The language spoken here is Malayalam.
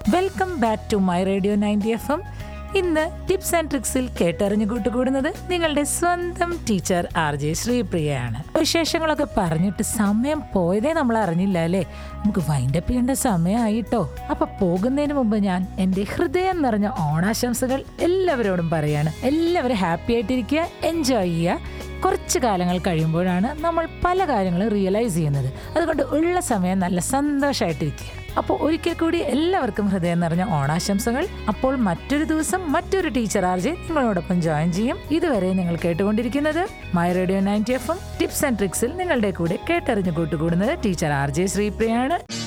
welcome back to my radio ninety F M ഇന്ന് ടിപ്സ് ആൻഡ് ട്രിക്സിൽ കേട്ടറിഞ്ഞു കൂട്ടുകൂടുന്നത് നിങ്ങളുടെ സ്വന്തം ടീച്ചർ ആർ ജെ ശ്രീപ്രിയയാണ് വിശേഷങ്ങളൊക്കെ പറഞ്ഞിട്ട് സമയം പോയതേ നമ്മൾ അറിഞ്ഞില്ല അല്ലേ നമുക്ക് വൈൻഡപ്പ് ചെയ്യേണ്ട സമയമായിട്ടോ അപ്പൊ പോകുന്നതിന് മുമ്പ് ഞാൻ എൻ്റെ ഹൃദയം നിറഞ്ഞ ഓണാശംസകൾ എല്ലാവരോടും പറയാണ് എല്ലാവരും ഹാപ്പി ആയിട്ടിരിക്കുക എൻജോയ് ചെയ്യുക കുറച്ച് കാലങ്ങൾ കഴിയുമ്പോഴാണ് നമ്മൾ പല കാര്യങ്ങളും റിയലൈസ് ചെയ്യുന്നത് അതുകൊണ്ട് ഉള്ള സമയം നല്ല സന്തോഷമായിട്ടിരിക്കുക അപ്പോൾ ഒരിക്കൽ കൂടി എല്ലാവർക്കും ഹൃദയം നിറഞ്ഞ ഓണാശംസകൾ അപ്പോൾ മറ്റൊരു ദിവസം മറ്റൊരു ടീച്ചർ ആർജെ നിങ്ങളോടൊപ്പം ജോയിൻ ചെയ്യും ഇതുവരെ നിങ്ങൾ കേട്ടുകൊണ്ടിരിക്കുന്നത് my radio ninety F M tips and ട്രിക്സിൽ നിങ്ങളുടെ കൂടെ കേട്ടറിഞ്ഞു കൂട്ടുകൂടുന്നത് ടീച്ചർ ആർ ജെ ശ്രീപ്രിയാണ്